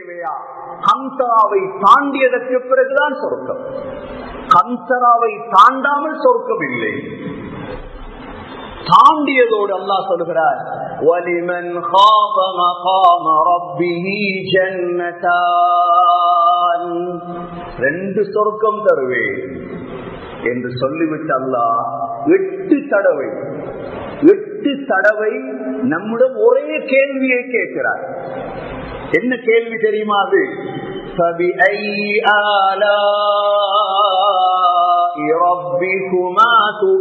தேவையா கந்தராவை தாண்டியதற்கு பிறகுதான் சொர்க்கம் கந்தராவை தாண்டாமல் சொர்க்கம் இல்லை தாண்டியதோடு அல்லாஹ் சொல்கிறார் وَلِمَنْ خَافَ مَقَامَ رَبِّهِ جَنَّتَانِ ரெண்டு சொர்க்கம் தருவேன் என்று சொல்லிவிட்டு அல்லாஹ் எட்டு தடவை எட்டு தடவை நம்மிடம் ஒரே கேள்வியை கேட்கிறார் என்ன கேள்வி தெரியுமா அது فَبِأَيِّ آلَاءِ رَبِّكُمَا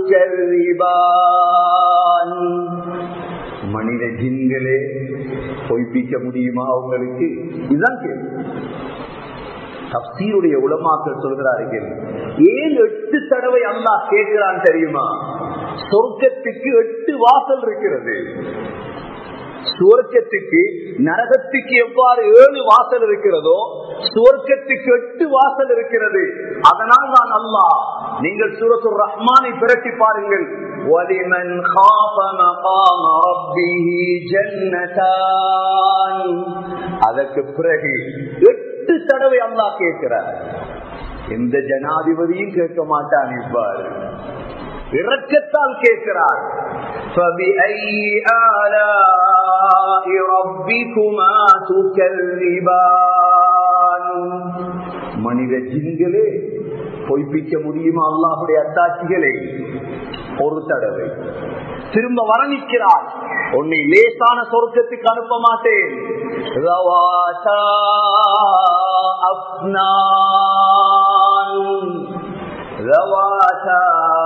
تُكَذِّبَانِ மனித ஜின்களே பொய்ப்பிக்க முடியுமா உங்களுக்கு இதுதான் கேள்வி தப்சீருடைய உலமாக்கள் சொல்கிறார்கள் ஏன் எட்டு தடவை அல்லாஹ் கேட்கிறான் தெரியுமா சொர்க்கத்துக்கு எட்டு வாசல் இருக்கிறது சுவர்க்கத்துக்கு நரகத்துக்கு எவ்வாறு ஏழு வாசல் இருக்கிறதோ சுவர்க்கத்துக்கு எட்டு வாசல் இருக்கிறது அதனால் தான் அல்லாஹ் நீங்கள் சூரத்து ரஹ்மானை பிரட்டி பாருங்கள் وَلِمَنْ خَافَ مَقَامَ رَبِّهِ جَنَّتَانِ அதற்கு பிறகு எட்டு தடவை அல்லாஹ் கேட்கிறார் எந்த ஜனாதிபதியும் கேட்க மாட்டான் இவ்வாறு இறக்கத்தால் கேட்கிறார் فَبِأَيِّ آلَاءِ رَبِّكُمَا تُكَذِّبَانِ மனித ஜின்களே பொய்ப்பிக்க முடியுமா அல்லாஹுடைய அத்தாட்சிகளை ஒரு தடவை திரும்ப வரணிக்கிறார் உன்னை லேசான சொர்க்கத்துக்கு அனுப்ப மாட்டேன் ரவாதா அப்னான் ரவாதா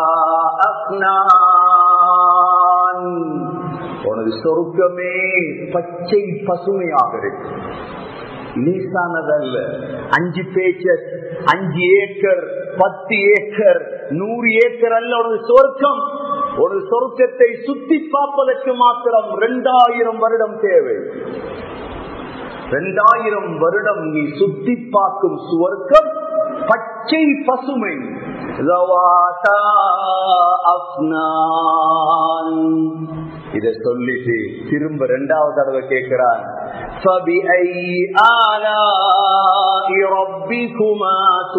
அப்னான் உனது சொருக்கமே பச்சை பசுமையாக இருக்கு லேசானதல்ல அஞ்சு பேச்சர் அஞ்சு ஏக்கர் பத்து ஏக்கர் நூறு ஏக்கர் அல்ல உனது சொர்க்கம் ஒரு சொர்க்கத்தை சுத்தி பார்ப்பதற்கு மாத்திரம் இரண்டாயிரம் வருடம் தேவை இரண்டாயிரம் வருடம் நீ சுத்தி பார்க்கும் சுவர்க்கம் பச்சை பசுமை ரவாதா அப்னான் இத சொல்லிட்டு திரும்ப ரெண்டாவது தடவை கேட்கிறான் فَبِأَيِّ آلَاءِ رَبِّكُمَا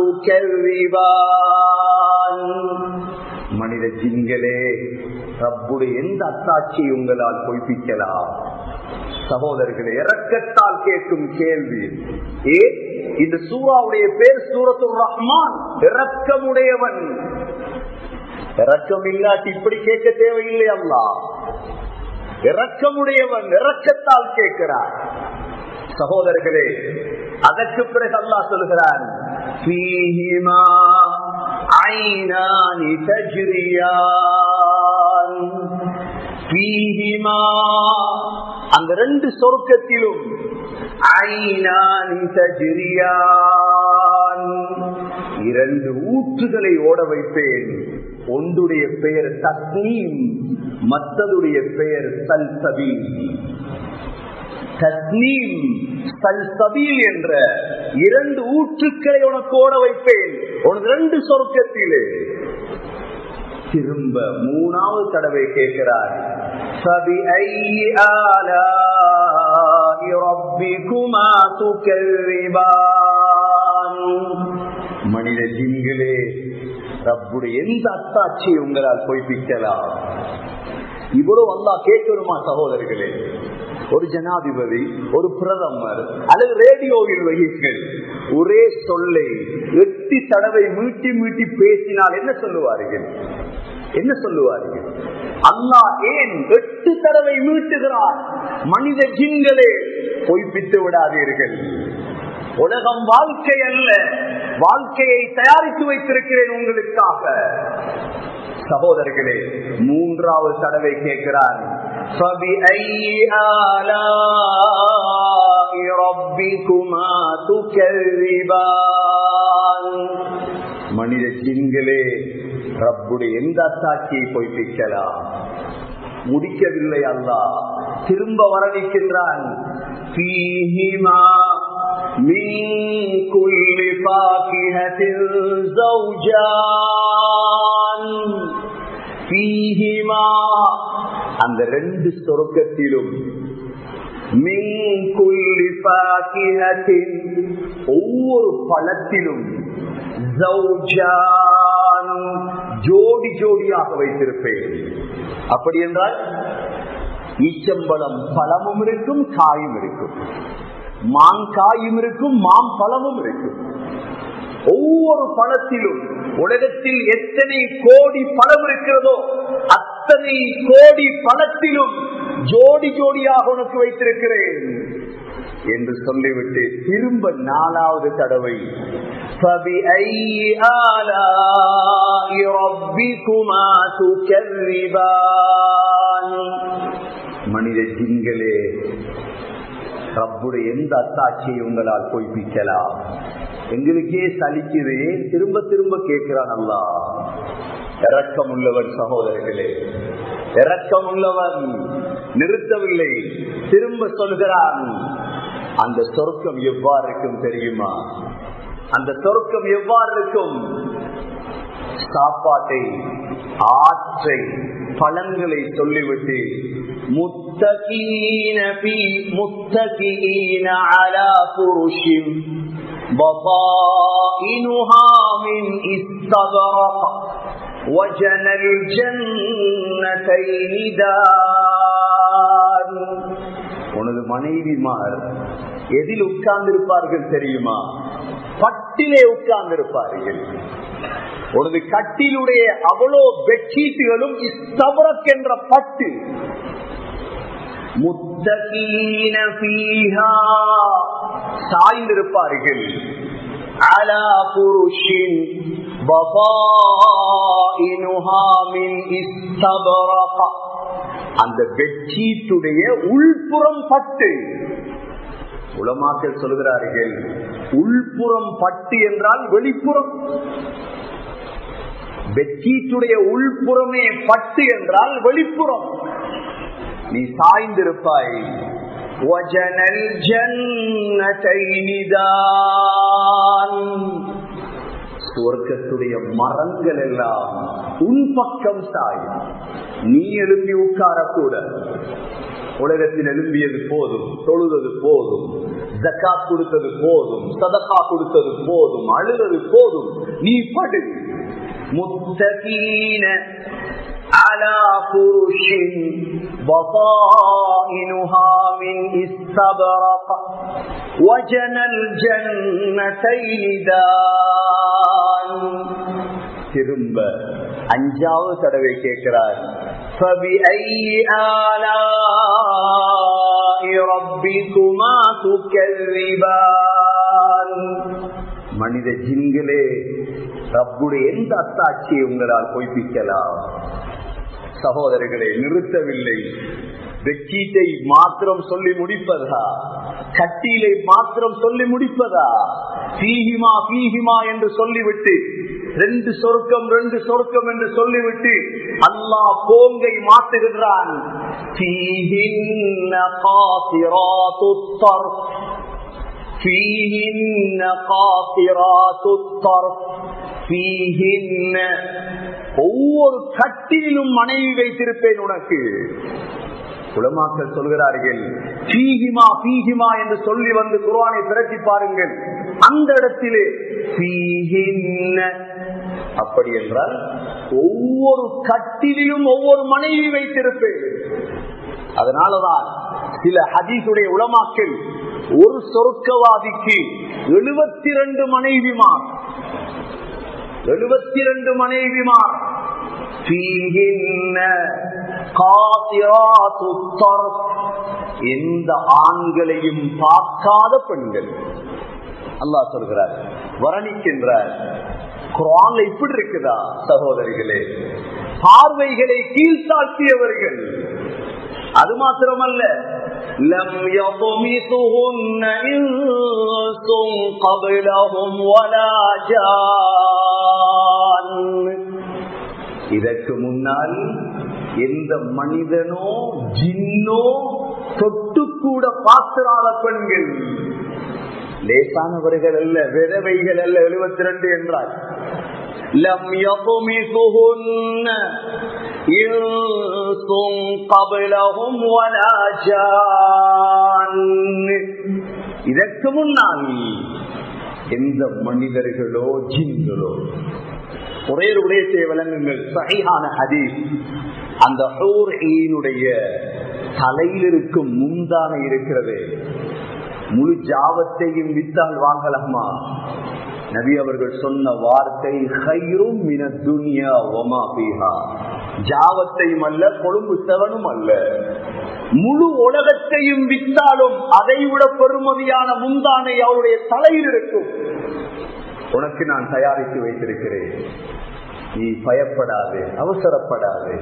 تُكَذِّبَانِ மனித ஜின்களே ரப்புடைய எந்த அத்தாட்சியை உங்களால் பொய்ப்பிக்கலாம் சகோதரர்களே இறக்கத்தால் கேட்கும் கேள்வி ஏ இந்த சூறாவுடைய பேர் சூரத்துர் ரஹ்மான் இறக்கமுடையவன் இறக்கம் இல்லாட்டி இப்படி கேட்க தேவையில்லை அல்லா இறக்கமுடையவன் இறக்கத்தால் கேட்கிறார் சகோதரர்களே அதற்கு பிறகு அல்லாஹ் சொல்கிறான் فيهما عينان تجريان فيهما அந்த ரெண்டு சொர்க்கத்திலும் ஐநானி தஜிரியான் இரண்டு ஊற்றுகளை ஓட வைப்பேன் ஒன்றுடைய பெயர் தஸ்னீம் மற்றதுடைய பெயர் சல்சபீல் தஸ்னீம் சல்சபீல் என்ற இரண்டு ஊற்றுக்களை உனக்கு ஓட வைப்பேன் உனக்கு ரெண்டு சொர்க்கத்திலே திரும்ப மூணாவது தடவை கேட்கிறார் فبأي آلاء ربكما تكذبان மனித ஜின்களே ரப்புடைய எந்த அத்தாட்சியை உங்களால் பொய்ப்பிக்கலாம் இவ்வளவு அல்லா கேட்கணுமா சகோதரர்களே ஒரு ஜனாதிபதி ஒரு பிரதமர் அல்லது ரேடியோவில் வகிகள் ஒரே சொல்லை எட்டு தடவை மீட்டி மீட்டி பேசினால் என்ன சொல்லுவார்கள் என்ன சொல்லுவார்கள் அல்லாஹ் ஏன் எட்டு தடவை மீட்டுகிறார் மனித ஜின்களே பொய்ப்பித்து விடாதீர்கள் உலகம் வாழ்க்கை அல்ல வாழ்க்கையை தயாரித்து வைத்திருக்கிறேன் உங்களுக்காக சகோதரர்களே மூன்றாவது தடவை கேட்கிறார் فبأي آلاء ربكما تكذبان மனித ஜின்களே ரப்புடைய எந்த அத்தாட்சியை பொய்ப்பிக்கலாம் முடிக்கவில்லை அல்லா திரும்ப வரணிக்கின்றான் فيهما من كل فاكهة زوجان فيهما அந்த ரெண்டு சொர்க்கத்திலும் ஒவ்வொரு பழத்திலும் ஜோடி ஜோடியாக வைத்திருப்பேன் அப்படி என்றால் ஈச்சம்பழம் பழமும் இருக்கும் காயும் இருக்கும் மாங்காயும் இருக்கும் மாம் பழமும் இருக்கும் ஒவ்வொரு பழத்திலும் உலகத்தில் எத்தனை கோடி பழம் இருக்கிறதோ அத்தனை கோடி பழத்திலும் ஜோடி ஜோடியாக உனக்கு வைத்திருக்கிறேன் என்று சொல்லிவிட்டு திரும்ப நாலாவது தடவை மனித ஜிங்களே ரப்புடைய எந்த அத்தாட்சியை உங்களால் பொய்ப்பிக்கலாம் எங்களுக்கே சலிக்குது திரும்ப திரும்ப கேட்கிறான் அல்லா இறக்கம் உள்ளவன் சகோதரர்களே இறக்கம் உள்ளவன் நிறுத்தவில்லை திரும்ப சொல்கிறான் அந்த சொர்க்கம் எவ்வாறு இருக்கும் தெரியுமா அந்த சொர்க்கம் எவ்வாறு இருக்கும் சாப்பாட்டை ஆற்றை பழங்களை சொல்லிவிட்டு முத்தகீன முத்தகீன அலா புருஷிம் بطائنها من استبرق وجن الجنتين دان உனது மனைவிமார் எதில் உட்கார்ந்திருப்பார்கள் தெரியுமா பட்டிலே உட்கார்ந்திருப்பார்கள் உனது கட்டிலுடைய அவ்வளோ பெட்ஷீட்டுகளும் இஸ்தபரக் என்ற பட்டு முத்தகீன பீஹா சாய்ந்திருப்பார்கள் அலா புருஷின் அந்த பெட்ஷீட்டுடைய உள்புறம் பட்டு உலமாக்கள் சொல்கிறார்கள் உள்புறம் பட்டு என்றால் வெளிப்புறம் பெட்ஷீட்டுடைய உள்புறமே பட்டு என்றால் வெளிப்புறம் நீ சாய்ந்திருப்பாய் வஜனல் ஜன்னதைனிதான் சுவர்க்கத்துடைய மரங்கள் எல்லாம் உன் பக்கம் சாயும் நீ எழுப்பி உட்காரக்கூட உலகத்தில் எழும்பியது போதும் தொழுவது போதும் ஜக்காத் கொடுத்தது போதும் சதக்கா கொடுத்தது போதும் அழுவது போதும் நீ படு முத்தகீன على فرش بطائنها من استبرق وجنى الجنتين دان திரும்ப அஞ்சாவது தடவை கேட்கிறார் فبأي آلاء ربكما تكذبان மனித ஜின்களே ரப்புடைய எந்த அத்தாட்சியை உங்களால் பொய்ப்பிக்கலாம் சகோதரர்களை நிறுத்தவில்லை வெச்சீட்டை மாத்திரம் சொல்லி முடிப்பதா கட்டிலை மாத்திரம் சொல்லி முடிப்பதா பீஹிமா பீஹிமா என்று சொல்லிவிட்டு ரெண்டு சொர்க்கம் ரெண்டு சொர்க்கம் என்று சொல்லிவிட்டு அல்லாஹ் போங்கை மாற்றுகின்றான் فيهن قاصرات الطرف فيهن ஒவ்வொரு கட்டிலும் மனைவி வைத்திருப்பேன் உனக்கு குலமாக்கள் சொல்கிறார்கள் பீஹிமா பீஹிமா என்று சொல்லி வந்து குர்ஆனை திரட்டி பாருங்கள் அந்த இடத்திலே பீஹின்ன அப்படி என்றால் ஒவ்வொரு கட்டிலும் ஒவ்வொரு மனைவி வைத்திருப்பேன் அதனாலதான் சில ஹதீசுடைய உளமாக்கள் ஒரு சொர்க்கவாதிக்கு எழுபத்தி ரெண்டு மனைவிமார் எழுபத்தி ரெண்டு மனைவிமார் எந்த ஆண்களையும் பார்க்காத பெண்கள் அல்லாஹ் சொல்கிறார் வர்ணிக்கின்றார் குரான்ல இப்படி இருக்குதா சகோதரிகளே பார்வைகளை கீழ்த்தாழ்த்தியவர்கள் அது மாத்திரமல்ல لم يطمثهن إنس قبلهم ولا جان இதற்கு முன்னால் எந்த மனிதனோ ஜின்னோ தொட்டு கூட பாத்திராத பெண்கள் லேசானவர்கள் அல்ல விதவைகள் அல்ல எழுபத்தி ரெண்டு என்றார் لم يطمثهن إنس قبلهم ولا جان இதற்கு முன்னால் எந்த மனிதர்களோ ஜின்களோ ஒரே ஒரு விடயத்தை விளங்குங்கள் சகையான ஹதீஸ் அந்த ஈனுடைய தலையில் இருக்கும் முந்தான இருக்கிறது முழு ஜாவத்தையும் வித்தால் வாங்கலாமா நபி அவர்கள் சொன்ன வார்த்தை ஹைரும் மின துனியா ஒமா பீஹா ஜாவத்தையும் அல்ல கொழும்பு செவனும் அல்ல முழு உலகத்தையும் வித்தாலும் அதை விட பெருமதியான முந்தானை அவருடைய தலையில் இருக்கும் உனக்கு நான் தயாரித்து வைத்திருக்கிறேன் நீ பயப்படாது அவசரப்படாது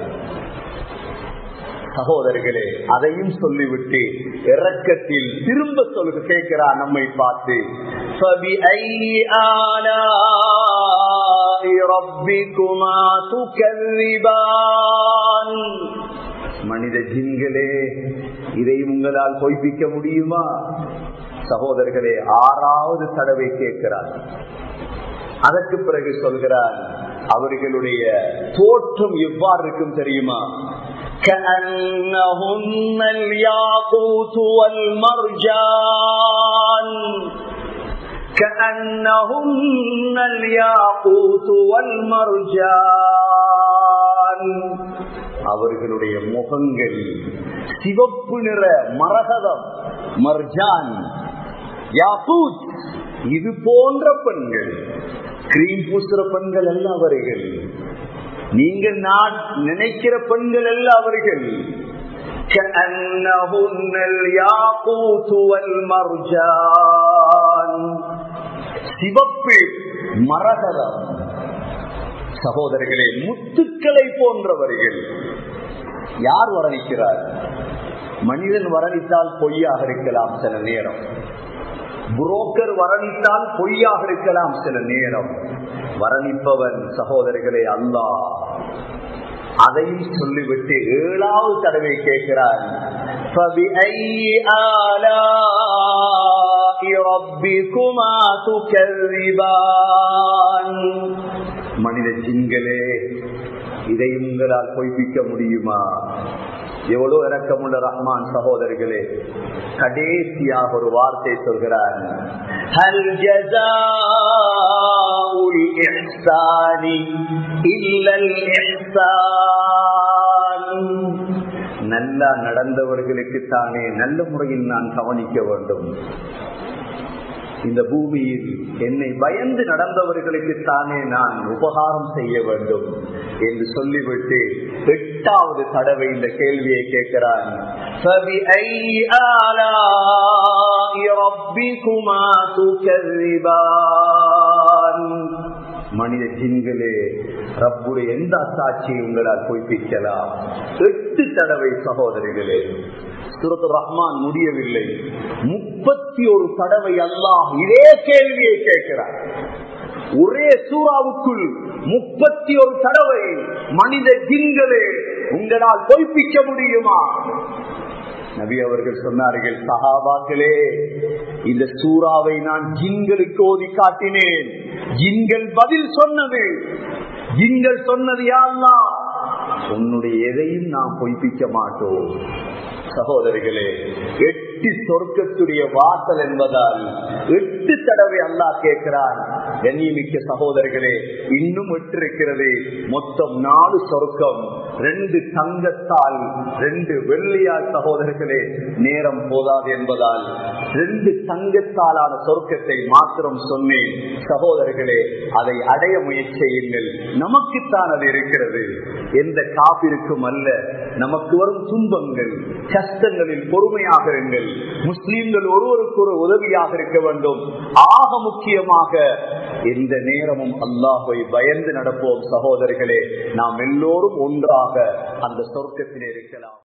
சகோதரர்களே அதையும் சொல்லிவிட்டு இறக்கத்தில் திரும்ப சொல்ல கேட்கிறார் நம்மை பார்த்து மனித ஜின்களே இதை உங்களால் பொய்ப்பிக்க முடியுமா சகோதரர்களே ஆறாவது தடவை கேட்கிறார் அதற்கு பிறகு சொல்கிறார் அவர்களுடைய தோற்றம் எவ்வாறு இருக்கும் தெரியுமா كأنهن الياقوت والمرجان كأنهن الياقوت والمرجان அவர்களுடைய முகங்கள் சிவப்பு நிற மரகதம் மர்ஜான் யாபூத் இது போன்ற பெண்கள் கிரீம் பூசுற பெண்கள் அல்ல அவர்கள் நீங்கள் நான் நினைக்கிற பெண்கள் அல்ல அவர்கள் சிவப்பு மரகதம் சகோதரர்களே முத்துக்களை போன்றவர்கள் யார் வர்ணிக்கிறார் மனிதன் வர்ணித்தால் பொய்யாக இருக்கலாம் சில நேரம் புரோக்கர் வர்ணித்தால் பொய்யாக இருக்கலாம் சில நேரம் வர்ணிப்பவன் சகோதரர்களே அல்லா அதையும் சொல்லிவிட்டு ஏழாவது தடவை கேட்கிறான் மனித ஜிங்களே இதை உங்களால் பொய்ப்பிக்க முடியுமா எவ்வளவு இறக்கமுள்ள ரஹ்மான் சகோதரர்களே கடைசியாக ஒரு வார்த்தை சொல்கிறார் ஹல் ஜஸாஉல் இஹ்சானி இல்லல் இஹ்சான் நல்லா நடந்தவர்களுக்கு தானே நல்ல முறையில் நான் கவனிக்க வேண்டும் இந்த பூமியில் என்னை பயந்து நடந்தவர்களுக்கு தானே நான் உபகாரம் செய்ய வேண்டும் என்று சொல்லிவிட்டு எட்டாவது தடவை இந்த கேள்வியை கேட்கிறான் மனித ஜின்களே ரப்புடைய எந்த அத்தாட்சியை உங்களால் பொய்ப்பிக்கலாம் எட்டு தடவை சகோதரிகளே சுரத் ரஹ்மான் முடியவில்லை முப்பத்தி ஒரு தடவை அல்லாஹ் இதே கேள்வியை கேட்கிறார் ஒரே சூறாவுக்குள் முப்பத்தி ஒரு தடவை மனித ஜின்களே உங்களால் பொய்ப்பிக்க முடியுமா நபி அவர்கள் சொன்னார்கள் சஹாபாக்களே இந்த சூறாவை நான் ஜின்களுக்கு ஓதி காட்டினேன் ஜின்கள் பதில் சொன்னது ஜின்கள் சொன்னது யாருலா உன்னுடைய எதையும் நாம் பொய்ப்பிக்க மாட்டோம் சகோதரிகளே எட்டு சொர்க்கத்துடைய வாசல் என்பதால் எட்டு தடவை அல்லாஹ் கேட்கிறான் கண்ணியமிக்க சகோதரர்களே இன்னும் எட்டு இருக்கிறது மொத்தம் நாலு சொர்க்கம் ரெண்டு தங்கத்தால் ரெண்டு வெள்ளியால் சகோதரர்களே நேரம் போதாது என்பதால் ரெண்டு தங்கத்தாலான சொர்க்கத்தை மாத்திரம் சொன்னேன் சகோதரர்களே அதை அடைய முயற்சி செய்யுங்கள் நமக்குத்தான் அது இருக்கிறது எந்த காப்பிற்கும் அல்ல நமக்கு வரும் துன்பங்கள் கஷ்டங்களில் பொறுமையாக இருங்கள் முஸ்லீம்கள் ஒருவருக்கு ஒரு உதவியாக இருக்க வேண்டும் ஆக முக்கியமாக எந்த நேரமும் அல்லாஹை பயந்து நடப்போம் சகோதரர்களே நாம் எல்லோரும் ஒன்றாக அந்த சொர்க்கத்திலே இருக்கலாம்